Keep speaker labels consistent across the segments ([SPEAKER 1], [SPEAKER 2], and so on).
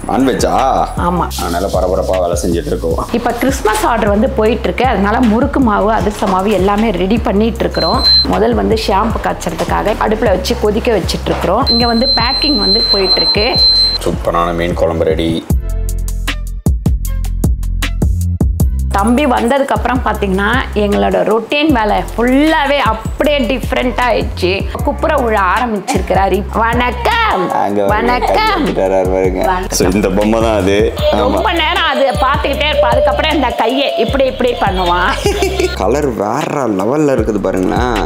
[SPEAKER 1] நான்வெஜ்ஜா
[SPEAKER 2] ஆமாம்
[SPEAKER 1] அதனால பரபரப்பாக வேலை செஞ்சுட்டு இருக்கோம்
[SPEAKER 2] இப்போ கிறிஸ்மஸ் ஆர்டர் வந்து போயிட்டுருக்கு அதனால முறுக்கு மாவு அதிர்ச மாவு எல்லாமே ரெடி பண்ணிட்டு இருக்கிறோம் முதல் வந்து ஷாம்பு காய்ச்சறதுக்காக அடுப்பில் வச்சு கொதிக்க வச்சுட்டு இருக்கிறோம் இங்கே வந்து பேக்கிங் வந்து போயிட்டுருக்கு
[SPEAKER 1] சூப்பரான மீன் குழம்பு ரெடி
[SPEAKER 2] தம்பி வந்ததுக்கப்புறம் பார்த்தீங்கன்னா எங்களோட ரொட்டீன் வேலை ஃபுல்லாகவே அப்படியே டிஃப்ரெண்ட்டாக ஆயிடுச்சு குப்புற விழ ஆரம்பிச்சிருக்கிறாரு வணக்கம் வணக்கம்
[SPEAKER 1] ஸோ இந்த பொம்மை தான் அது ஆமாம்
[SPEAKER 2] ரொம்ப நேரம் அது பார்த்துக்கிட்டே இருப்பா அதுக்கப்புறம் இந்த கையை இப்படி இப்படி பண்ணுவான்
[SPEAKER 1] கலர் வேற லெவலில் இருக்குது பாருங்களேன்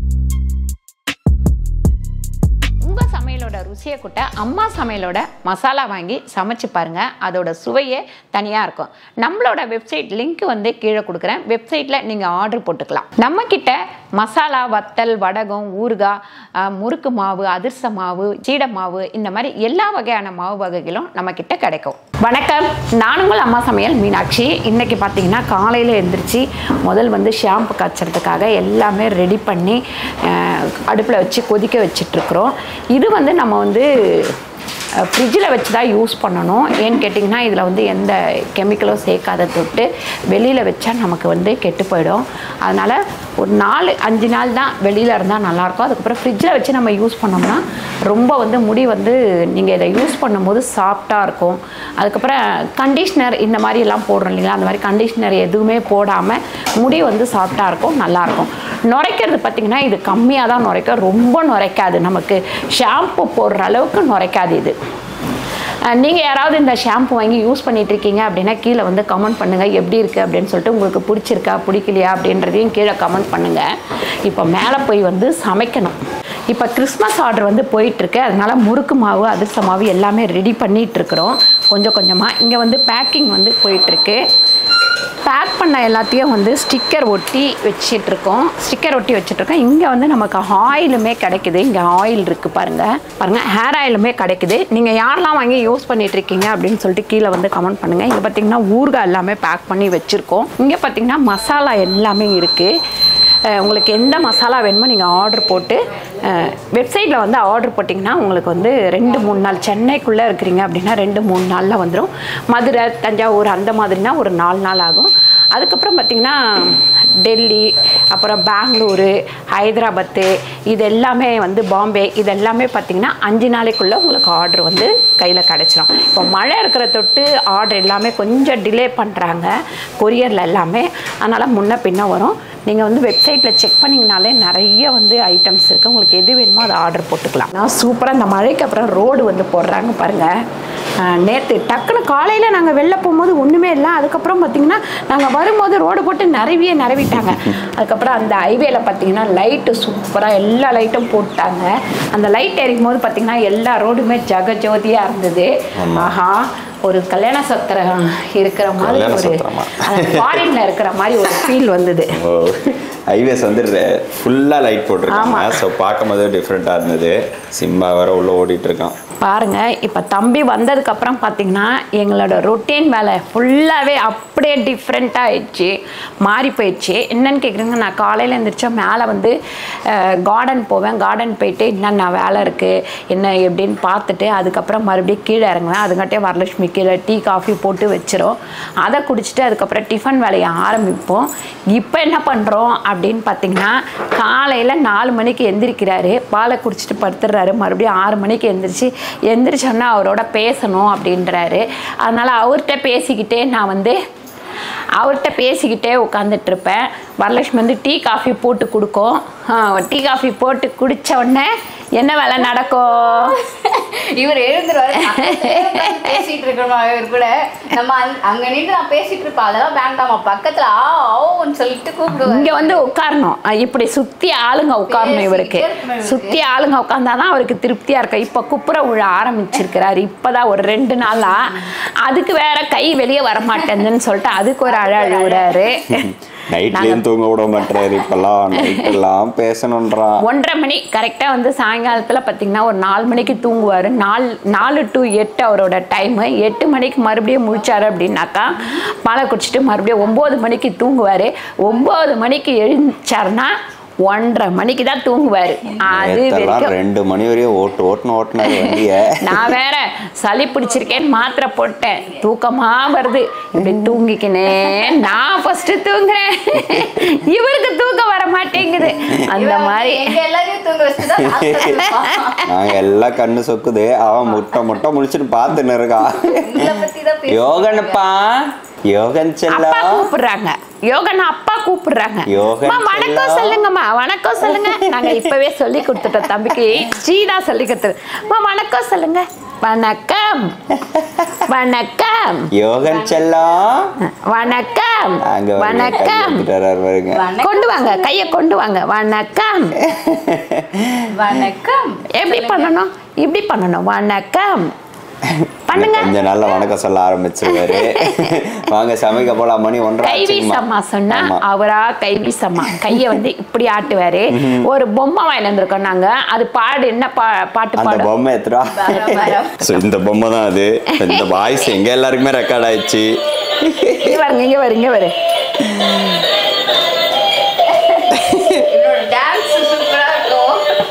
[SPEAKER 2] உங்கள் சமையலோட ருசியை கூட்ட அம்மா சமையலோட மசாலா வாங்கி சமைச்சு பாருங்க அதோட சுவையே தனியாக இருக்கும் நம்மளோட வெப்சைட் லிங்க் வந்து கீழே கொடுக்குறேன் வெப்சைட்டில் நீங்கள் ஆர்டர் போட்டுக்கலாம் நம்ம கிட்ட மசாலா வத்தல் வடகம் ஊறுகாய் அஹ், முறுக்கு மாவு அதிர்ச மாவு சீடை மாவு இந்த மாதிரி எல்லா வகையான மாவு வகைகளும் நம்ம கிட்ட கிடைக்கும் வணக்கம் நான் உங்கள் அம்மா சமையல் மீனாட்சி இன்னைக்கு பார்த்தீங்கன்னா காலையில் எழுந்திரிச்சு முதல் வந்து ஷாம்பு காய்ச்சறதுக்காக எல்லாமே ரெடி பண்ணி அடுப்பில் வச்சு கொதிக்க வச்சிட்ருக்குறோம் இது வந்து நம்ம வந்து ஃப்ரிட்ஜில் வச்சு தான் யூஸ் பண்ணணும் ஏன்னு கேட்டிங்கன்னா இதில் வந்து எந்த கெமிக்கலும் சேர்க்காத தொட்டு வெளியில் வச்சா நமக்கு வந்து கெட்டு போயிடும் அதனால் ஒரு நாலு அஞ்சு நாள் தான் வெளியில் இருந்தால் நல்லாயிருக்கும் அதுக்கப்புறம் ஃப்ரிட்ஜில் வச்சு நம்ம யூஸ் பண்ணோம்னா ரொம்ப வந்து முடி வந்து நீங்கள் இதை யூஸ் பண்ணும்போது சாஃப்டாக இருக்கும் அதுக்கப்புறம் கண்டிஷ்னர் இந்த மாதிரி எல்லாம் போடுறோம் இல்லைங்களா அந்த மாதிரி கண்டிஷ்னர் எதுவுமே போடாமல் முடி வந்து சாஃப்டாக இருக்கும் நல்லாயிருக்கும் நுரைக்கிறது பார்த்திங்கன்னா இது கம்மியாக தான் நுரைக்கும் ரொம்ப நுரைக்காது நமக்கு ஷாம்பு போடுற அளவுக்கு நுரைக்காது இது நீங்கள் யாராவது இந்த ஷாம்பு வாங்கி யூஸ் பண்ணிட்டு இருக்கீங்க அப்படின்னா கீழே வந்து கமெண்ட் பண்ணுங்கள் எப்படி இருக்குது அப்படின்னு சொல்லிட்டு உங்களுக்கு பிடிச்சிருக்கா பிடிக்கலையா அப்படின்றதையும் கீழே கமெண்ட் பண்ணுங்கள் இப்போ மேலே போய் வந்து சமைக்கணும் இப்போ கிறிஸ்மஸ் ஆர்டர் வந்து போயிட்டுருக்கு அதனால முறுக்கு மாவு அதிர்ச மாவு எல்லாமே ரெடி பண்ணிட்டு இருக்கிறோம் கொஞ்சம் கொஞ்சமாக இங்கே வந்து பேக்கிங் வந்து போயிட்டுருக்கு பேக் பண்ண எல்லாத்தையும் வந்து ஸ்டிக்கர் ஒட்டி வச்சிட்ருக்கோம் ஸ்டிக்கர் ஒட்டி வச்சிட்ருக்கோம் இங்கே வந்து நமக்கு ஆயிலுமே கிடைக்குது இங்கே ஆயில் இருக்குது பாருங்கள் பாருங்கள் ஹேர் ஆயிலுமே கிடைக்குது நீங்கள் யாரெல்லாம் வாங்கி யூஸ் பண்ணிட்டு இருக்கீங்க அப்படின்னு சொல்லிட்டு கீழே வந்து கமெண்ட் பண்ணுங்கள் இங்கே பார்த்தீங்கன்னா ஊறுகாய் எல்லாமே பேக் பண்ணி வச்சுருக்கோம் இங்கே பார்த்தீங்கன்னா மசாலா எல்லாமே இருக்குது அஹ் உங்களுக்கு எந்த மசாலா வேணுமோ நீங்கள் ஆர்டர் போட்டு வெப்சைட்டில் வந்து ஆர்டர் போட்டிங்கன்னா உங்களுக்கு வந்து ரெண்டு மூணு நாள் சென்னைக்குள்ளே இருக்கிறீங்க அப்படின்னா ரெண்டு மூணு நாளில் வந்துடும் மதுரை தஞ்சாவூர் அந்த மாதிரினா ஒரு நாலு நாள் ஆகும் அதுக்கப்புறம் பார்த்திங்கன்னா டெல்லி அப்புறம் பெங்களூரு ஹைதராபாத்து இது எல்லாமே வந்து பாம்பே இது எல்லாமே பார்த்திங்கன்னா அஞ்சு நாளைக்குள்ளே உங்களுக்கு ஆர்டர் வந்து கையில் கிடச்சிரும் இப்போ மழை இருக்கிற தொட்டு ஆர்டர் எல்லாமே கொஞ்சம் டிலே பண்ணுறாங்க கொரியரில் எல்லாமே அதனால் முன்ன பின்ன வரும் நீங்கள் வந்து வெப்சைட்டில் செக் பண்ணிங்கனாலே நிறைய வந்து ஐட்டம்ஸ் இருக்குது உங்களுக்கு எது வேணுமோ அதை ஆர்டர் போட்டுக்கலாம் நான் சூப்பராக இந்த மழைக்கு அப்புறம் ரோடு வந்து போடுறாங்க பாருங்கள் நேற்று டக்குன்னு காலையில் நாங்கள் வெளில போகும்போது ஒன்றுமே இல்லை அதுக்கப்புறம் பார்த்திங்கன்னா நாங்கள் வரும்போது ரோடு போட்டு நிறவியே நிறவிட்டாங்க அதுக்கப்புறம் அந்த ஹைவேல பார்த்தீங்கன்னா லைட்டு சூப்பராக எல்லா லைட்டும் போட்டாங்க அந்த லைட் எரிக்கும் போது பார்த்திங்கன்னா எல்லா ரோடுமே ஜகஜோதியாக இருந்தது ஆஹா ஒரு கல்யாண சத்திரம் இருக்கிற மாதிரி
[SPEAKER 1] கல்யாண
[SPEAKER 2] ஒரு
[SPEAKER 1] சத்திரமா?
[SPEAKER 2] ஃபாரின்ல இருக்கிற மாதிரி ஒரு ஃபீல் வந்தது
[SPEAKER 1] ஹைவேஸ் வந்து ஃபுல்லாக லைட் போட்டிருக்காங்க
[SPEAKER 2] ஆமா.
[SPEAKER 1] ஸோ பார்க்கும்போது டிஃப்ரெண்ட்டாக இருந்தது சிம்பா வேற உள்ள ஓடிட்டு இருக்கான்
[SPEAKER 2] பாருங்க இப்போ தம்பி வந்ததுக்கு அப்புறம் பார்த்தீங்கன்னா எங்களோட ரொட்டீன் வேலை ஃபுல்லாகவே அப்படியே டிஃப்ரெண்ட்டாக ஆயிடுச்சு மாறி போயிடுச்சு என்னன்னு கேட்குறீங்க நான் காலையில் எழுந்திரிச்சா மேலே வந்து கார்டன் போவேன் கார்டன் போயிட்டு என்னென்ன வேலை இருக்குது என்ன எப்படின்னு பார்த்துட்டு அதுக்கப்புறம் மறுபடியும் கீழே இறங்குவேன் அதுங்காட்டே வரலட்சுமி கீழே டீ காஃபி போட்டு வச்சிரும் அதை குடிச்சிட்டு அதுக்கப்புறம் டிஃபன் வேலையை ஆரம்பிப்போம் இப்போ என்ன பண்ணுறோம் அப்படின்னு பார்த்தீங்கன்னா காலையில் நாலு மணிக்கு எந்திரிக்கிறாரு பாலை குடிச்சிட்டு படுத்துடுறாரு மறுபடியும் ஆறு மணிக்கு எந்திரிச்சு எந்திரிச்சோன்னா அவரோட பேசணும் அப்படின்றாரு அதனால் அவர்கிட்ட பேசிக்கிட்டே நான் வந்து அவர்கிட்ட பேசிக்கிட்டே உட்காந்துட்டு இருப்பேன் வரலட்சுமி வந்து டீ காஃபி போட்டு கொடுக்கும் டீ காஃபி போட்டு குடிச்ச உடனே என்ன வேலை நடக்கும்
[SPEAKER 3] இவர் எழுந்துருவாரு பேசிட்டு இருக்கிறோமா இவர் கூட நம்ம அங்க- அங்க நின்று நான் பேசிட்டு இருப்பேன் அதெல்லாம் வேண்டாமா பக்கத்துல ஆ ஓன்னு சொல்லிட்டு கூப்பிடுவாரு
[SPEAKER 2] இங்க வந்து உட்காரணும் அஹ் இப்படி சுத்தி ஆளுங்க உட்காரணும் இவருக்கு
[SPEAKER 3] பேசிக்கிட்டே இருக்கணும் இவருக்கு.
[SPEAKER 2] சுத்தி ஆளுங்க உட்காந்தாதான் அவருக்கு திருப்தியா இருக்கும் இப்ப குப்புற விழ ஆரம்பிச்சிருக்கிறாரு இப்பதான் ஒரு ரெண்டு நாளா அதுக்கு வேற கை வெளியே வர மாட்டேங்குதுன்னு சொல்லிட்டு அதுக்கு ஒரு அழ அழுகுறாரு
[SPEAKER 1] நைட்லேயும் தூங்க விட மாட்டாரு இப்பெல்லாம் நைட்டெல்லாம் பேசணுன்றான்
[SPEAKER 2] ஒன்றரை மணி கரெக்டாக வந்து சாயங்காலத்தில் பார்த்தீங்கன்னா ஒரு நாலு மணிக்கு தூங்குவார் நாலு நாலு டு எட்டு அவரோட டைமு எட்டு மணிக்கு மறுபடியும் முழிச்சாரு அப்படின்னாக்கா பாலை குடிச்சிட்டு மறுபடியும் ஒம்பது மணிக்கு தூங்குவார் ஒம்பது மணிக்கு எழுந்தாருன்னா ஒன்றரை மணிக்கு தான் தூங்குவாரு அது
[SPEAKER 1] நேத்தெல்லாம்
[SPEAKER 2] வரைக்கும்
[SPEAKER 1] ரெண்டு மணி வரையும் ஓட்டு ஓட்டுன்னு ஓட்டுனாரு வண்டிய
[SPEAKER 2] நான் வேற சளி பிடிச்சிருக்கேன்னு மாத்திரை போட்டேன் தூக்கமா வருது இப்படி தூங்கிக்கினே நான் ஃபர்ஸ்ட் தூங்குறேன் இவருக்கு தூக்கம் வர மாட்டேங்குது அந்த மாதிரி
[SPEAKER 3] எங்க எல்லாரையும் தூங்க வச்சுதான் last ல தூங்குவான்.
[SPEAKER 1] நாங்க எல்லாம் கண்ணு சொக்குது அவன் முட்டை முட்டை முடிச்சுட்டு பார்த்துன்னு இருக்கான்
[SPEAKER 3] உங்களை பத்தி தான் பேசுறோம்.
[SPEAKER 1] யோகனப்பா யோகன்
[SPEAKER 2] அப்பா
[SPEAKER 1] செல்லம்
[SPEAKER 2] கூப்பிடுறாங்க யோகன் அப்பா கூப்பிடுறாங்க
[SPEAKER 1] யோகன்
[SPEAKER 2] அம்மா, வணக்கம்
[SPEAKER 1] செல்லம்.
[SPEAKER 2] சொல்லுங்கம்மா வணக்கம் சொல்லுங்க நாங்க இப்பவே சொல்லி கொடுத்துட்டோம் தம்பிக்கு ஸ்ரீதா சொல்லி கொடுத்தது அம்மா, வணக்கம் சொல்லுங்க வணக்கம் வணக்கம்
[SPEAKER 1] யோகன் செல்லம்
[SPEAKER 2] வணக்கம்
[SPEAKER 1] அங்க பாருங்க,
[SPEAKER 2] வணக்கம்
[SPEAKER 1] கை எடுத்துட்டு வர்றாரு பாருங்க
[SPEAKER 3] வணக்கம்.
[SPEAKER 2] கொண்டு வாங்க கையை கொண்டு வாங்க வணக்கம்
[SPEAKER 3] வணக்கம்
[SPEAKER 2] எப்படி பண்ணணும் இப்படி பண்ணணும் வணக்கம் பண்ணுங்க
[SPEAKER 1] கொஞ்ச நாள்ல வணக்கம் சொல்ல ஆரம்பிச்சிருவாரு வாங்க சமைக்க போலாம் மணி ஒன்றரை ஆச்சுங்கம்மா.
[SPEAKER 2] கைவீசம்மா சொன்னா
[SPEAKER 1] ஆமா.
[SPEAKER 2] அவரா கைவீசம்மா கையை வந்து இப்படி ஆட்டுவாரு ஒரு பொம்மை வாயில இருந்திருக்கோம் நாங்க அது பாடு என்ன பா பாட்டு
[SPEAKER 1] அந்த
[SPEAKER 2] பாடும்
[SPEAKER 1] பொம்மை எத்தரா
[SPEAKER 3] வரம், வரம்.
[SPEAKER 1] ஸோ இந்த பொம்மை தான் அது இந்த வாய்ஸ் எங்க எல்லாருக்குமே ரெக்கார்ட் ஆயிடுச்சு
[SPEAKER 2] இங்க வருங்க இங்க வரு இங்க வரு
[SPEAKER 3] இவரோட டான்ஸ் சூப்பரா இருக்கும்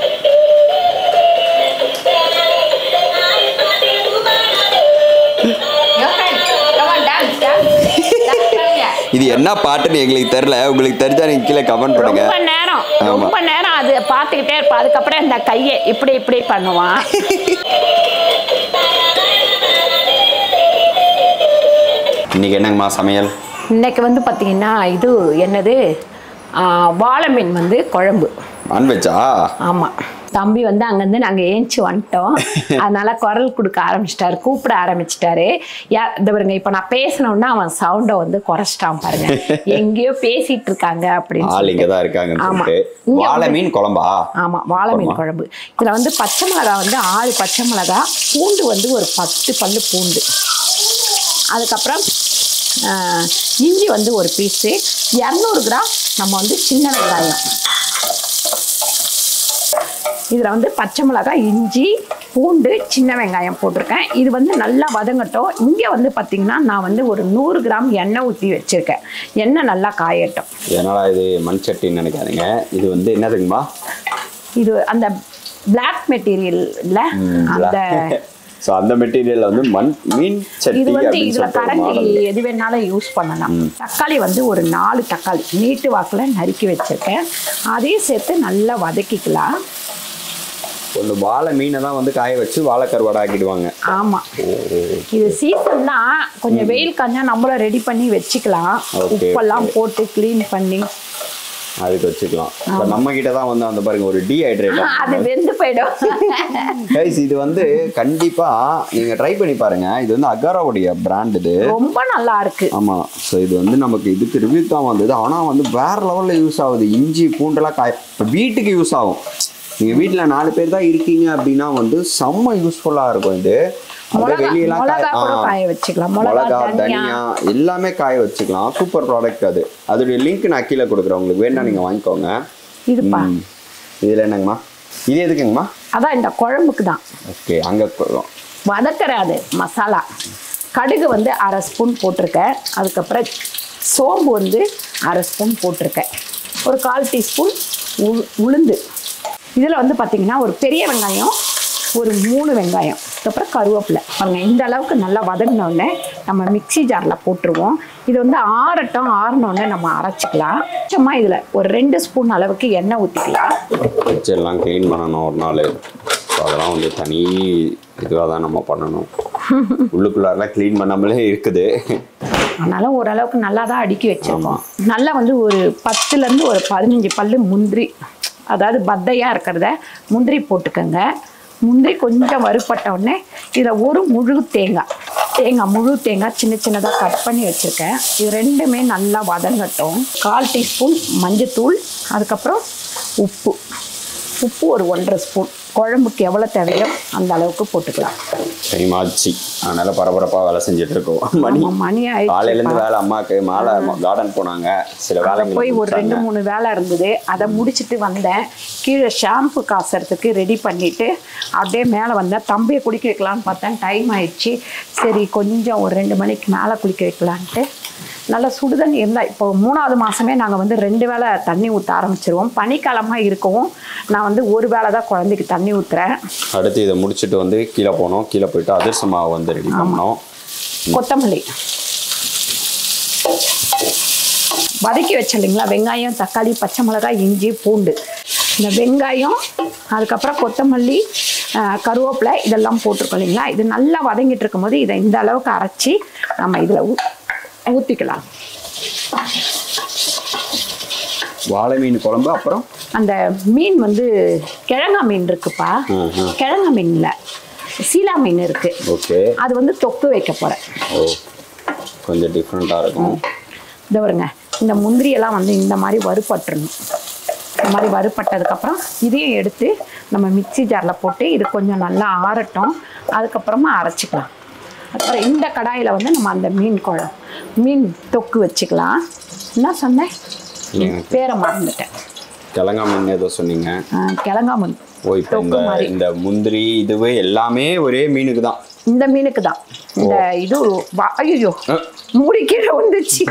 [SPEAKER 3] யோகன், come on, dance, dance. Dance பண்ணுங்க.
[SPEAKER 1] இது என்ன பாட்டுன்னு எங்களுக்கு தெரியல உங்களுக்கு தெரிஞ்சா நீங்க கீழே கமெண்ட் பண்ணுங்க
[SPEAKER 2] ரொம்ப நேரம்
[SPEAKER 1] ஆமா.
[SPEAKER 2] ரொம்ப நேரம் அது பார்த்துக்கிட்டே இருப்பா அதுக்கப்புறம் இந்த கையை இப்படி இப்படி பண்ணுவான்
[SPEAKER 1] இன்னைக்கு என்னங்கம்மா சமையல்
[SPEAKER 2] இன்னைக்கு வந்து பார்த்தீங்கன்னா இது என்னது ஆ, வாழை மீன் வந்து குழம்பு
[SPEAKER 1] நான்வெஜ்ஜா
[SPEAKER 2] ஆமாம் தம்பி வந்து அங்கேருந்து நாங்கள் ஏஞ்சி வந்துட்டோம் அதனால குரல் கொடுக்க ஆரம்பிச்சிட்டாரு கூப்பிட ஆரம்பிச்சிட்டாரு யா இந்த பாருங்க இப்போ நான் பேசினோன்னா அவன் சவுண்டை வந்து குறைச்சிட்டான் பாருங்க எங்கேயோ பேசிட்டு இருக்காங்க அப்படின்னு
[SPEAKER 1] ஆள் இங்க
[SPEAKER 2] சொல்லிட்டு.
[SPEAKER 1] தான் இருக்காங்கன்னு
[SPEAKER 2] ஆமா.
[SPEAKER 1] சொல்லிட்டு
[SPEAKER 2] இங்க
[SPEAKER 1] வாழை
[SPEAKER 2] வந்து-
[SPEAKER 1] மீன் குழம்பா
[SPEAKER 2] ஆமா வாழை மீன் குழம்பு இதுல வந்து பச்சை மிளகாய் வந்து ஆறு பச்சை மிளகாய் பூண்டு வந்து ஒரு பத்து பல்லு பூண்டு அதுக்கப்புறம் ஆஹ், இஞ்சி வந்து ஒரு பீஸு இரநூறு கிராம் நம்ம வந்து சின்ன வெங்காயம் இதில் வந்து பச்சை மிளகாய் இஞ்சி பூண்டு சின்ன வெங்காயம் போட்டிருக்கேன் இது வந்து நல்லா வதங்கட்டும் இங்கே வந்து பார்த்திங்கன்னா நான் வந்து ஒரு நூறு கிராம் எண்ணெய் ஊற்றி வச்சுருக்கேன் எண்ணெய் நல்லா காயட்டும்
[SPEAKER 1] என்னடா இது மண் சட்டின்னு நினைக்காதீங்க இது வந்து என்னதுங்கம்மா
[SPEAKER 2] இது அந்த பிளாக் மெட்டீரியல்ல அந்த
[SPEAKER 1] ஸோ அந்த மெட்டீரியல்ல வந்து மண் மீன் சட்டி
[SPEAKER 2] இது வந்து
[SPEAKER 1] அப்படின்னு
[SPEAKER 2] இதுல
[SPEAKER 1] சொல்லிட்டு ஒரு
[SPEAKER 2] கரண்டி
[SPEAKER 1] மாடல்
[SPEAKER 2] எது வேணாலும் யூஸ் பண்ணலாம் தக்காளி வந்து ஒரு நாலு தக்காளி நீட்டு வாக்குல நறுக்கி வச்சிருக்கேன் அதையும் சேர்த்து நல்லா வதக்கிக்கலாம்
[SPEAKER 1] ஒன்று வாழை மீனை தான் வந்து காய வச்சு வாழை கருவாடை ஆக்கிடுவாங்க
[SPEAKER 2] ஆமா இது சீசன் தான் கொஞ்சம் வெயில் காஞ்சா நம்மளும் ரெடி பண்ணி வச்சுக்கலாம்
[SPEAKER 1] Okay,
[SPEAKER 2] உப்பெல்லாம் போட்டு க்ளீன் பண்ணி
[SPEAKER 1] அதுக்கு வச்சுக்கலாம் இப்போ நம்ம கிட்ட தான் வந்து அந்த பாருங்க ஒரு டீஹைட்ரேட்
[SPEAKER 2] அது வெந்து போயிடும்
[SPEAKER 1] கைஸ் இது வந்து கண்டிப்பா நீங்க ட்ரை பண்ணி பாருங்க இது வந்து அகாராவுடைய பிராண்ட் இது
[SPEAKER 2] ரொம்ப நல்லா இருக்கு
[SPEAKER 1] ஆமா ஸோ இது வந்து நமக்கு இதுக்கு ரிவ்யூ தான் வந்தது ஆனா வந்து வேற லெவல்ல யூஸ் ஆகுது இஞ்சி பூண்டெல்லாம் காய் இப்போ வீட்டுக்கு யூஸ் ஆகும் நீங்க வீட்ல நாலு பேர் தான் இருக்கீங்க அப்படின்னா வந்து செம்ம யூஸ்ஃபுல்லா இருக்கும் இது அதே
[SPEAKER 2] மிளகா
[SPEAKER 1] வெளியெல்லாம் காய-
[SPEAKER 2] மிளகா கூட
[SPEAKER 1] ஆ.
[SPEAKER 2] காய வச்சுக்கலாம் மிளகா
[SPEAKER 1] மிளகா
[SPEAKER 2] தனியா
[SPEAKER 1] தனியா எல்லாமே காய வச்சுக்கலாம் சூப்பர் ப்ராடக்ட் அது அதோடைய லிங்க் நான் கீழே கொடுக்குறேன் உங்களுக்கு வேணா நீங்க வாங்கிக்கோங்க
[SPEAKER 2] இதுப்பா
[SPEAKER 1] ம். இதுல என்னங்கம்மா இது எதுக்குங்கம்மா
[SPEAKER 2] அதான் இந்த குழம்புக்கு தான்
[SPEAKER 1] ஓகே அங்க கொ-
[SPEAKER 2] வதக்கிறாது மசாலா கடுகு வந்து அரை ஸ்பூன் போட்டிருக்கேன் அதுக்கப்புறம் சோம்பு வந்து அரை ஸ்பூன் போட்டிருக்கேன் ஒரு கால் டீஸ்பூன் உ உளுந்து இதில் வந்து பார்த்திங்கன்னா ஒரு பெரிய வெங்காயம் ஒரு மூணு வெங்காயம் அதுக்கப்புறம் கருவேப்பிலை பாருங்க இந்த அளவுக்கு நல்லா வதங்கினோடனே நம்ம மிக்ஸி ஜாரில் போட்டுருவோம் இது வந்து ஆறட்டும் ஆறினோடனே நம்ம அரைச்சிக்கலாம் சும்மா இதில் ஒரு ரெண்டு ஸ்பூன் அளவுக்கு எண்ணெய் ஊற்றிக்கலாம்
[SPEAKER 1] எல்லாம் க்ளீன் பண்ணணும் ஒரு நாள் ஸோ அதெல்லாம் வந்து தனி இதுவாக தான் நம்ம பண்ணணும் உள்ளுக்குள்ளாரெல்லாம் க்ளீன் பண்ணாமலே இருக்குது
[SPEAKER 2] அதனால ஓரளவுக்கு நல்லா தான் அடுக்கி வச்சிருக்கோம் நல்லா வந்து ஒரு பத்துலேருந்து ஒரு பதினஞ்சு பல்லு முந்திரி அதாவது பத்தையாக இருக்கிறத முந்திரி போட்டுக்கோங்க முந்திரி கொஞ்சம் வறுப்பட்ட உடனே இதில் ஒரு முழு தேங்காய் தேங்காய் முழு தேங்காய் சின்ன சின்னதாக கட் பண்ணி வச்சுருக்கேன் இது ரெண்டுமே நல்லா வதங்கட்டும் கால் டீஸ்பூன் மஞ்சத்தூள் அதுக்கப்புறம் உப்பு உப்பு ஒரு ஒன்றரை ஸ்பூன் குழம்புக்கு எவ்வளோ தேவையோ அந்த அளவுக்கு போட்டுக்கலாம்
[SPEAKER 1] டைம் ஆச்சு அதனால பரபரப்பாக வேலை செஞ்சுட்டு இருக்கோம் மணி
[SPEAKER 2] ஆமா, மணி ஆயிடுச்சு
[SPEAKER 1] காலையிலேருந்து வேலை அம்மாவுக்கு மாலை கார்டன் போனாங்க சில
[SPEAKER 2] அங்க
[SPEAKER 1] வேலைகள்
[SPEAKER 2] போய் ஒரு ரெண்டு மூணு வேலை இருந்தது அதை முடிச்சிட்டு வந்தேன் கீழே ஷாம்பு காசுறதுக்கு ரெடி பண்ணிட்டு அப்படியே மேலே வந்தேன் தம்பியை குளிக்க வைக்கலான்னு பார்த்தேன் டைம் ஆயிடுச்சு சரி கொஞ்சம் ஒரு ரெண்டு மணிக்கு மேலே குளிக்க வைக்கலான்ட்டு நல்ல சுடுதண்ணி இருந்தால் இப்போ மூணாவது மாதமே நாங்கள் வந்து ரெண்டு வேளை தண்ணி ஊற்ற ஆரம்பிச்சிருவோம் பனிக்காலமாக இருக்கவும் நான் வந்து ஒரு வேளை தான் குழந்தைக்கு தண்ணி ஊற்றுறேன்
[SPEAKER 1] அடுத்து இதை முடிச்சுட்டு வந்து கீழே போனோம் கீழே போயிட்டு அதிர்ச மாவு வந்து ரெடி பண்ணோம்
[SPEAKER 2] கொத்தமல்லி வதக்கி வச்ச இல்லைங்களா வெங்காயம் தக்காளி பச்சை மிளகாய் இஞ்சி பூண்டு இந்த வெங்காயம் அதுக்கப்புறம் கொத்தமல்லி ஆஹ், கருவேப்பிலை இதெல்லாம் போட்டிருக்கோம் இல்லைங்களா இது நல்லா வதங்கிட்டு இருக்கும்போது இதை இந்த அளவுக்கு அரைச்சி நம்ம இதில் ஊ ஊற்றிக்கலாம்
[SPEAKER 1] வாழை மீன் குழம்பு அப்புறம்
[SPEAKER 2] அந்த மீன் வந்து கிழங்கா மீன் இருக்குப்பா
[SPEAKER 1] ம், ம்.
[SPEAKER 2] கிழங்கா மீன்ல சீலா மீன் இருக்கு
[SPEAKER 1] ஓகே
[SPEAKER 2] அது வந்து தொக்கு வைக்க போகிறேன்
[SPEAKER 1] ஓ கொஞ்சம் டிஃப்ரெண்ட்டாக இருக்கும்
[SPEAKER 2] இந்த வருங்க இந்த முந்திரியெல்லாம் வந்து இந்த மாதிரி வறுபட்டுறணும் இந்த மாதிரி வறுபட்டதுக்கப்புறம் இதையும் எடுத்து நம்ம மிக்ஸி ஜாரில் போட்டு இது கொஞ்சம் நல்லா ஆறட்டும் அதுக்கப்புறமா அரைச்சிக்கலாம் அப்புறம் இந்த கடாயில் வந்து நம்ம அந்த மீன் குழம்பு மீன் தொக்கு வச்சுக்கலாம் என்ன சொன்னேன்
[SPEAKER 1] இல்லைங்க
[SPEAKER 2] பேரை மறந்துட்டேன்
[SPEAKER 1] கிழங்கா மீன் ஏதோ சொன்னீங்க
[SPEAKER 2] ஆ, கிழங்கா மீன்
[SPEAKER 1] ஓ இப்போ இந்த
[SPEAKER 2] தொக்கு மாதிரி
[SPEAKER 1] இந்த முந்திரி இதுவே எல்லாமே ஒரே மீனுக்கு தான்
[SPEAKER 2] இந்த மீனுக்கு தான் இந்த இது வா- ஐயோ
[SPEAKER 1] அஹ்.
[SPEAKER 2] மூடி கீழே வந்துச்சு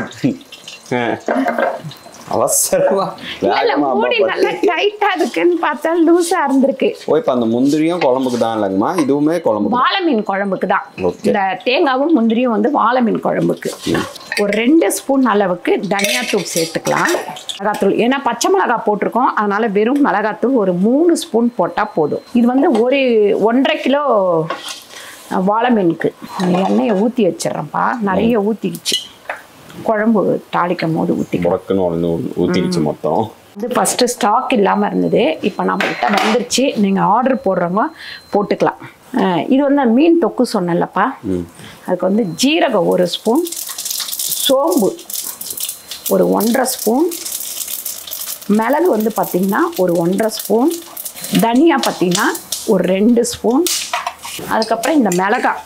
[SPEAKER 1] அவசரமா
[SPEAKER 2] இல்ல
[SPEAKER 1] வேகமா அம்மா
[SPEAKER 2] மூடி நல்லா
[SPEAKER 1] போட்டு.
[SPEAKER 2] டைட்டா இருக்குன்னு பார்த்தா லூஸா இருந்திருக்கு
[SPEAKER 1] ஓ இப்போ அந்த முந்திரியும் குழம்புக்கு தான் இல்லைங்கம்மா இதுவுமே குழம்புக்கு
[SPEAKER 2] வாழை மீன் குழம்புக்கு தான்
[SPEAKER 1] Okay.
[SPEAKER 2] இந்த தேங்காவும் முந்திரியும் வந்து வாழை மீன் குழம்புக்கு ஒரு ரெண்டு ஸ்பூன் அளவுக்கு தனியாத்தூள் சேர்த்துக்கலாம் மிளகாத்தூள் ஏன்னா பச்சை மிளகாய் போட்டிருக்கோம் அதனால வெறும் மிளகாத்தூள் ஒரு மூணு ஸ்பூன் போட்டால் போதும் இது வந்து ஒரு ஒன்றரை கிலோ அஹ், வாழை மீனுக்கு எண்ணெயை ஊற்றி வச்சிடுறேன்ப்பா நிறைய ஊற்றிக்கிச்சு குழம்பு தாளிக்கும் போது ஊற்றிக்கலாம்
[SPEAKER 1] முடக்குன்னு ஒன்று ஊற்றிடுச்சு மொத்தம்
[SPEAKER 2] வந்து ஃபஸ்ட்டு ஸ்டாக் இல்லாமல் இருந்தது இப்போ நம்மகிட்ட வந்துருச்சு நீங்கள் ஆர்டர் போடுறவங்க போட்டுக்கலாம் அஹ் இது வந்து மீன் தொக்கு சொன்னேன்லப்பா அதுக்கு வந்து ஜீரகம் ஒரு ஸ்பூன் சோம்பு ஒரு ஒன்றரை ஸ்பூன் மிளகு வந்து பார்த்திங்கன்னா ஒரு ஒன்றரை ஸ்பூன் தனியா பார்த்திங்கன்னா ஒரு ரெண்டு ஸ்பூன் அதுக்கப்புறம் இந்த மிளகாய்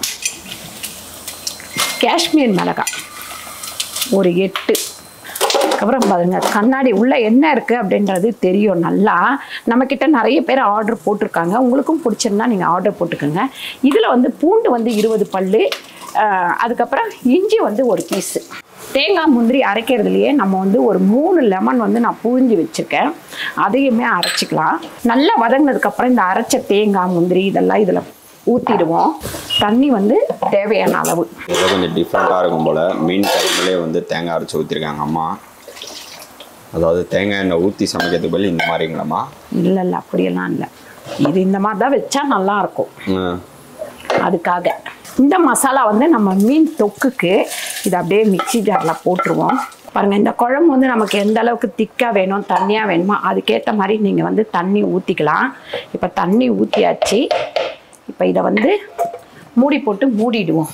[SPEAKER 2] காஷ்மீர் மிளகாய் ஒரு எட்டு அப்புறம் பாருங்க கண்ணாடி உள்ள என்ன இருக்கு அப்படின்றது தெரியும் நல்லா நம்மக்கிட்ட நிறைய பேர் ஆர்டர் போட்டிருக்காங்க உங்களுக்கும் பிடிச்சிருந்தா நீங்கள் ஆர்டர் போட்டுக்கோங்க இதில் வந்து பூண்டு வந்து இருபது பல்லு ஆஹ், அதுக்கப்புறம் இஞ்சி வந்து ஒரு பீஸு தேங்காய் முந்திரி அரைக்கிறதுலையே நம்ம வந்து ஒரு மூணு லெமன் வந்து நான் புழிஞ்சு வச்சுருக்கேன் அதையுமே அரைச்சிக்கலாம் நல்லா வதங்கினதுக்கப்புறம் இந்த அரைச்ச தேங்காய் முந்திரி இதெல்லாம் இதில் ஊற்றிடுவோம் தண்ணி வந்து தேவையான அளவு
[SPEAKER 1] ஏதோ கொஞ்சம் டிஃப்ரெண்ட்டாக இருக்கும் போல் மீன் குழம்புலேயே வந்து தேங்காய் அரைச்சி ஊற்றிருக்காங்க அம்மா அதாவது தேங்காய் எண்ணெய் ஊற்றி சமைக்கிறதுக்கு பதில் இந்த மாதிரிங்களாம்மா
[SPEAKER 2] இல்லை இல்லை அப்படியெல்லாம் இல்லை இது இந்த மாதிரி தான் வச்சா நல்லா இருக்கும்
[SPEAKER 1] ம்.
[SPEAKER 2] அதுக்காக இந்த மசாலா வந்து நம்ம மீன் தொக்குக்கு இதை அப்படியே மிக்ஸி ஜாரில் போட்டுருவோம் பாருங்க இந்த குழம்பு வந்து நமக்கு எந்த அளவுக்கு திக்காக வேணும் தண்ணியாக வேணுமோ அதுக்கேற்ற மாதிரி நீங்கள் வந்து தண்ணி ஊற்றிக்கலாம் இப்போ தண்ணி ஊற்றியாச்சு இப்போ இதை வந்து மூடி போட்டு மூடிடுவோம்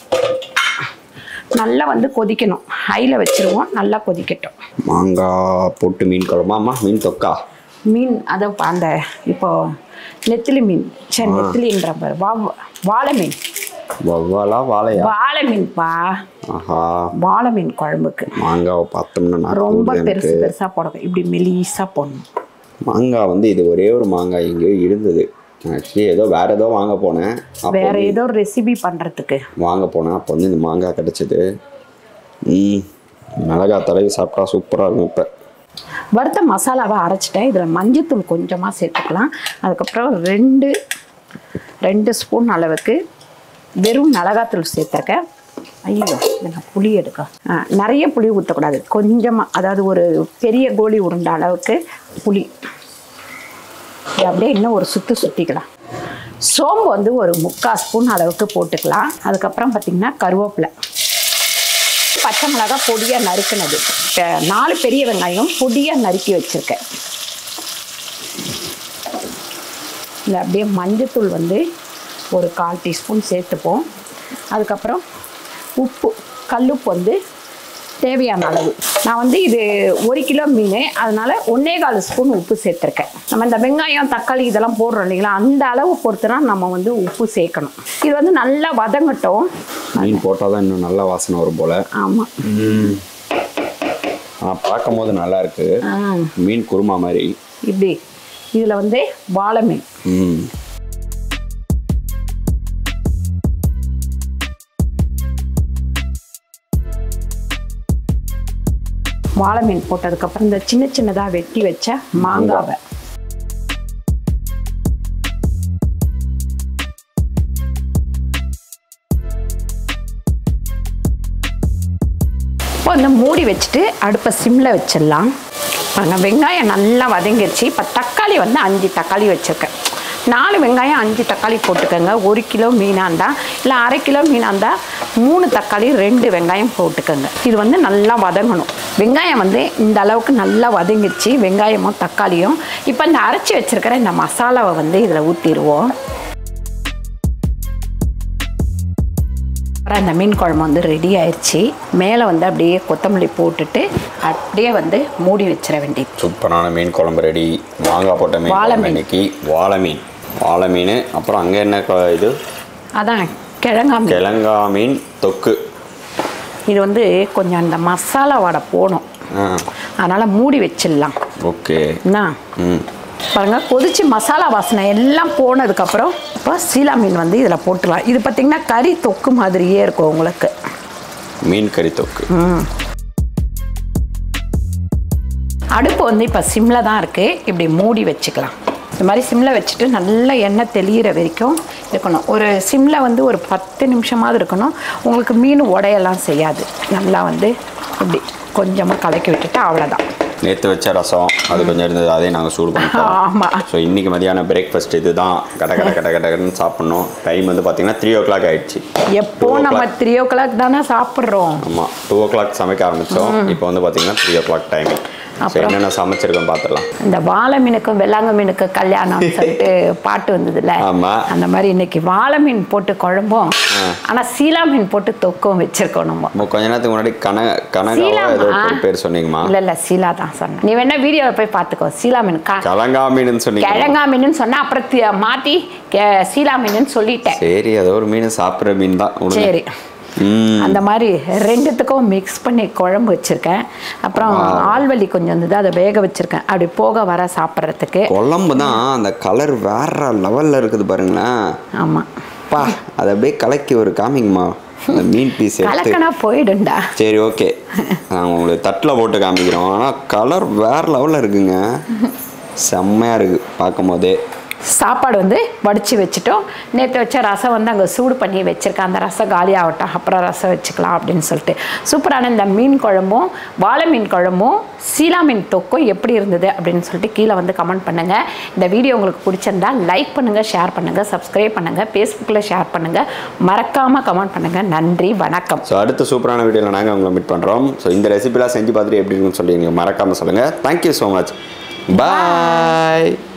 [SPEAKER 2] நல்லா வந்து கொதிக்கணும் ஹையில் வச்சுருவோம் நல்லா கொதிக்கட்டும்
[SPEAKER 1] மாங்காய் போட்டு மீன் குழம்பாம்மா மீன் தொக்கா
[SPEAKER 2] மீன் அதை அந்த இப்போ நெத்திலி மீன் சரி நெத்திலின்ற பாரு வா வாழை மீன்
[SPEAKER 1] வவ்வாலா வாழையா
[SPEAKER 2] வாழை மீன்ப்பா
[SPEAKER 1] ஆஹா
[SPEAKER 2] வாழை மீன் குழம்புக்கு
[SPEAKER 1] மாங்காவை பார்த்தோம்னா நான்
[SPEAKER 2] ரொம்ப
[SPEAKER 1] தூண்டுது
[SPEAKER 2] பெருசு
[SPEAKER 1] எனக்கு
[SPEAKER 2] பெருசா போடணும் இப்படி மெலிசா போடணும்
[SPEAKER 1] மாங்காய் வந்து இது ஒரே ஒரு மாங்காய் எங்கேயோ இருந்தது ஆக்சுவலி ஏதோ வேற ஏதோ வாங்க போனேன் அப்போ
[SPEAKER 2] வேற ஏதோ ரெசிபி பண்றதுக்கு
[SPEAKER 1] வாங்க போனேன் அப்போ வந்து இந்த மாங்காய் கிடச்சிது ம் மிளகாய் தடவி சாப்பிட்டா சூப்பராக இருக்கும் இப்போ
[SPEAKER 2] வறுத்த மசாலாவை அரைச்சிட்டேன் இதில் மஞ்சத்தூள் கொஞ்சமாக சேர்த்துக்கலாம் அதுக்கப்புறம் ரெண்டு ரெண்டு ஸ்பூன் அளவுக்கு வெறும் மிளகாத்தூள் சேர்த்துருக்கேன் ஐயோ இதை நான் புளி எடுக்க ஆ, நிறைய புளி ஊற்றக்கூடாது கொஞ்சமாக அதாவது ஒரு பெரிய கோலி உருண்ட அளவுக்கு புளி இது அப்படியே இன்னும் ஒரு சுற்று சுற்றிக்கலாம் சோம்பு வந்து ஒரு முக்கால் ஸ்பூன் அளவுக்கு போட்டுக்கலாம் அதுக்கப்புறம் பார்த்திங்கன்னா கருவேப்பிலை பச்சை மிளகாய் பொடியாக நறுக்குனது இப்போ நாலு பெரிய வெங்காயம் பொடியாக நறுக்கி வச்சுருக்கேன் இல்லை அப்படியே மஞ்சத்தூள் வந்து ஒரு கால் டீஸ்பூன் சேர்த்துப்போம் அதுக்கப்புறம் உப்பு கல்லுப்பு வந்து தேவையான அளவு நான் வந்து இது ஒரு கிலோ மீன் அதனால ஒன்னே கால் ஸ்பூன் உப்பு சேர்த்துருக்கேன் நம்ம இந்த வெங்காயம் தக்காளி இதெல்லாம் போடுறோம் இல்லைங்களா அந்த அளவு பொறுத்துனா நம்ம வந்து உப்பு சேர்க்கணும் இது வந்து நல்லா வதங்கட்டும்
[SPEAKER 1] மீன் போட்டால் தான் இன்னும் நல்ல வாசனை வரும் போல்
[SPEAKER 2] ஆமாம்
[SPEAKER 1] ஆ பார்க்கும் போது நல்லா இருக்கு
[SPEAKER 2] ஆ
[SPEAKER 1] மீன் குருமா மாதிரி
[SPEAKER 2] இப்படி இதில் வந்து வாழை மீன்
[SPEAKER 1] ம்
[SPEAKER 2] வாழை மீன் போட்டதுக்கப்புறம் இந்த சின்ன சின்னதாக வெட்டி வச்ச மாங்காவை இப்போ வந்து மூடி வச்சுட்டு அடுப்பை சிம்மில் வச்சிடலாம் பாருங்க வெங்காயம் நல்லா வதங்கிருச்சு இப்போ தக்காளி வந்து அஞ்சு தக்காளி வச்சுருக்கேன் நாலு வெங்காயம் அஞ்சு தக்காளி போட்டுக்கோங்க ஒரு கிலோ மீனாக இருந்தால் இல்லை அரை கிலோ மீனாக இருந்தால் மூணு தக்காளி ரெண்டு வெங்காயம் போட்டுக்கோங்க இது வந்து நல்லா வதங்கணும் வெங்காயம் வந்து இந்த அளவுக்கு நல்லா வதங்கிருச்சு வெங்காயமும் தக்காளியும் இப்போ இந்த அரைச்சி வச்சிருக்கிற இந்த மசாலாவை வந்து இதில் ஊற்றிடுவோம் அப்புறம் இந்த மீன் குழம்பு வந்து ரெடி ஆயிடுச்சு மேலே வந்து அப்படியே கொத்தமல்லி போட்டுட்டு அப்படியே வந்து மூடி வச்சிட வேண்டியது
[SPEAKER 1] சூப்பரான மீன் குழம்பு ரெடி மாங்காய் போட்ட மீன்
[SPEAKER 2] வாழை
[SPEAKER 1] குழம்பு
[SPEAKER 2] மீன்.
[SPEAKER 1] இன்னைக்கு வாழை மீன் வாழை மீன் அப்புறம் அங்கே என்ன கொ- இது
[SPEAKER 2] அதான் கிழங்கா மீன்
[SPEAKER 1] கிழங்கா மீன் தொக்கு
[SPEAKER 2] இது வந்து கொஞ்சம் அந்த மசாலா வடை போகணும்
[SPEAKER 1] ஆ
[SPEAKER 2] அதனால் மூடி வச்சிடலாம்
[SPEAKER 1] ஓகே
[SPEAKER 2] என்ன
[SPEAKER 1] ம்
[SPEAKER 2] பாருங்க கொதிச்சு மசாலா வாசனை எல்லாம் போனதுக்கப்புறம் இப்போ சீலா மீன் வந்து இதில் போட்டுக்கலாம் இது பார்த்திங்கன்னா கறி தொக்கு மாதிரியே இருக்கும் உங்களுக்கு
[SPEAKER 1] மீன் கறி தொக்கு
[SPEAKER 2] அடுப்பு வந்து இப்போ சிம்மில் தான் இருக்குது இப்படி மூடி வச்சுக்கலாம் இந்த மாதிரி சிம்மில் வச்சுட்டு நல்லா எண்ணெய் தெளிகிற வரைக்கும் இருக்கணும் ஒரு சிம்மில் வந்து ஒரு பத்து நிமிஷமாவது இருக்கணும் உங்களுக்கு மீன் உடையெல்லாம் செய்யாது நல்லா வந்து இப்படி கொஞ்சமாக கலக்கி விட்டுட்டு அவ்வளோதான்
[SPEAKER 1] நேற்று வச்ச ரசம் அது கொஞ்சம் இருந்தது அதையும் நாங்கள் சூடு பண்ணிட்டோம்
[SPEAKER 2] ஆமாம்
[SPEAKER 1] ஸோ இன்றைக்கி மதியான பிரேக்ஃபாஸ்ட் இது தான் கட கட கட கட கடன்னு சாப்பிட்ணும் டைம் வந்து பார்த்தீங்கன்னா த்ரீ ஓ கிளாக் ஆயிடுச்சு
[SPEAKER 2] எப்போ நம்ம த்ரீ ஓ கிளாக் தானே சாப்பிட்றோம்
[SPEAKER 1] ஆமாம் டூ ஓ கிளாக் சமைக்க ஆரம்பித்தோம் இப்போ வந்து பார்த்தீங்கன்னா three o'clock timing so
[SPEAKER 2] அப்புறம்?
[SPEAKER 1] என்னென்ன சமைச்சிருக்கோம் பார்த்துடலாம்
[SPEAKER 2] இந்த வாழை மீனுக்கும் வெள்ளாங்க மீனுக்கும் கல்யாணம்னு சொல்லிட்டு பாட்டு வந்ததுல
[SPEAKER 1] ஆமா.
[SPEAKER 2] அந்த மாதிரி இன்னைக்கு வாழை மீன் போட்டு குழம்பும் ஆனால் சீலா மீன் போட்டு தொக்கும் வச்சிருக்கோம் நம்ம
[SPEAKER 1] நம்ம கொஞ்ச நேரத்துக்கு முன்னாடி கன கனகாவா ஏதோ
[SPEAKER 2] சீலாமா?
[SPEAKER 1] ஒரு பேர் சொன்னீங்கம்மா
[SPEAKER 2] இல்ல இல்ல சீலா தான் சொன்னேன் நீ வேணா வீடியோவில் போய் பார்த்துக்கோ சீலா மீன் க-
[SPEAKER 1] கலங்கா மீனுன்னு சொன்னீங்க
[SPEAKER 2] கிழங்கா மீனுன்னு சொன்னா அப்புறம் தி- மாத்தி கெ- சீலா மீனுன்னு சொல்லிட்டேன்
[SPEAKER 1] சரி ஏதோ ஒரு மீன் சாப்பிட்ற மீன் தான் விடுங்க.
[SPEAKER 2] சரி
[SPEAKER 1] ம்
[SPEAKER 2] அந்த மாதிரி ரெண்டுத்துக்கும் மிக்ஸ் பண்ணி குழம்பு வச்சிருக்கேன் அப்புறம் ஆள்வலி கொஞ்சம் இருந்தது அதை வேக வச்சிருக்கேன் அப்படி போக வர சாப்பிட்றதுக்கு
[SPEAKER 1] குழம்பு தான் அந்த கலர் வேற லெவலில் இருக்குது பாருங்களேன்
[SPEAKER 2] ஆமா
[SPEAKER 1] பா அதை அப்படியே கலக்கி ஒரு காமிங்கம்மா அந்த மீன் பீஸ் எடுத்து
[SPEAKER 2] கலக்கனா போயிடும்டா
[SPEAKER 1] சரி ஓகே நாங்கள் உங்களுக்கு தட்டில் போட்டு காமிக்கிறோம் ஆனால் கலர் வேற லெவலில் இருக்குங்க செம்மையாக இருக்குது பார்க்கும் போதே
[SPEAKER 2] சாப்பாடு வந்து வடித்து வச்சுட்டோம் நேற்று வச்ச ரசம் வந்து அங்கே சூடு பண்ணி வச்சுருக்கேன் அந்த ரசம் காலி ஆகட்டும் அப்புறம் ரசம் வச்சுக்கலாம் அப்படின்னு சொல்லிட்டு சூப்பரான இந்த மீன் குழம்பும் வாழை மீன் குழம்பும் சீலா மீன் தொக்கும் எப்படி இருந்தது அப்படின்னு சொல்லிட்டு கீழே வந்து கமெண்ட் பண்ணுங்கள் இந்த வீடியோ உங்களுக்கு பிடிச்சிருந்தா லைக் பண்ணுங்கள் ஷேர் பண்ணுங்கள் சப்ஸ்கிரைப் பண்ணுங்கள் ஃபேஸ்புக்கில் ஷேர் பண்ணுங்கள் மறக்காமல் கமெண்ட் பண்ணுங்கள் நன்றி வணக்கம்
[SPEAKER 1] ஸோ அடுத்த சூப்பரான வீடியோவில் நாங்கள் உங்களை மீட் பண்ணுறோம் ஸோ இந்த ரெசிபிலாம் செஞ்சு பார்த்துட்டு எப்படி இருக்குன்னு சொல்லி நீங்கள் மறக்காமல் சொல்லுங்கள் தேங்க்யூ ஸோ மச் பாய்